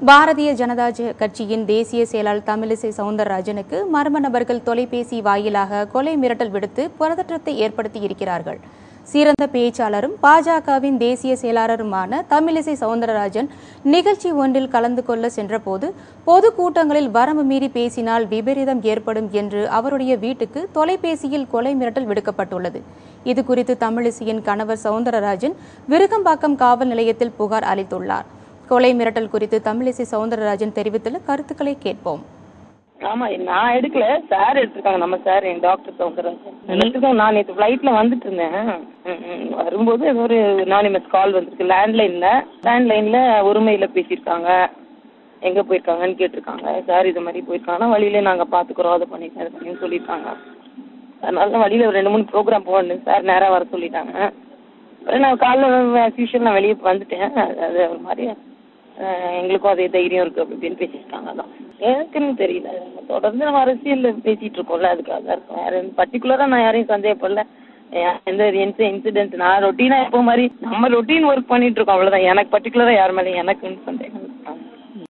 பாரதிய ஜனதா ஜ- கட்சியின் தேசிய செயலாளர் தமிழிசை சவுந்தரராஜனுக்கு மர்ம நபர்கள் தொலைபேசி வாயிலாக கொலை மிரட்டல் விடுத்து பதற்றத்தை ஏற்படுத்தி இருக்கிறார்கள் சிறந்த பேச்சாளரும் பாஜகவின் தேசிய செயலாளருமான தமிழிசை சவுந்தரராஜன் நிகழ்ச்சி ஒன்றில் கலந்து கொள்ள சென்றபோது பொது கூட்டங்களில் வரம்பு மீறி பேசினால் விபரீதம் ஏற்படும் என்று அவருடைய வீட்டுக்கு தொலைபேசியில் கொலை மிரட்டல் விடுக்கப்பட்டுள்ளது இது குறித்து தமிழிசையின் கணவர் சவுந்தரராஜன் விருகம்பாக்கம் காவல் நிலையத்தில் புகார் அளித்துள்ளார் கொலை மிரட்டல் குறித்து தமிழிசை சவுந்தரராஜன் தெரிவித்துள்ள கருத்துக்களை கேட்போம் ஆமா நான் எடுக்கல சார் எடுத்திருக்காங்க நம்ம சார் என் டாக்டர் சவுந்தரராஜன் எடுத்துக்கோங்க நான் நேற்று ஃப்ளைட்ல வந்துட்டு இருந்தேன் ம், ம். வரும்போது ஏதோ ஒரு அனானிமஸ் கால் வந்திருக்கு லேண்ட்லைன்ல லேண்ட்லைன்ல ஒருமையில பேசியிருக்காங்க எங்க போயிருக்காங்கன்னு கேட்டிருக்காங்க சார் இது மாதிரி போயிருக்காங்கன்னா வழியில நாங்க பாத்துக்கிறோம் அதை பண்ணிருக்கோம் இது பண்ணி சொல்லியிருக்காங்க அதனால தான் வழியில ஒரு ரெண்டு மூணு ப்ரோக்ராம் போகணும் சார் நேரா வர சொல்லிட்டாங்க அப்புறம் நான் காலைல யூஷுவல் நான் வெளியே வந்துட்டேன் அது அது ஒரு மாதிரி அஹ், எங்களுக்கும் அதே தைரியம் இருக்கு அப்படி இப்படின்னு பேசியிருக்காங்க அதான் எனக்குன்னு தெரியல நம்ம தொடர்ந்து நம்ம அரசியல் பேசிட்டு இருக்கோம்ல அதுக்காக தான் இருக்கும் வேற பர்டிகுலரா நான் யாரையும் சந்தேகப்படல ஏன் எந்த இன்சிடென்ட் நான் ரொட்டீனா எப்போ மாதிரி நம்ம ரொட்டீன் ஒர்க் பண்ணிட்டு இருக்கோம் அவ்வளவுதான் எனக்கு பர்டிகுலரா யார் மேலேயும் எனக்குன்னு சந்தேகம்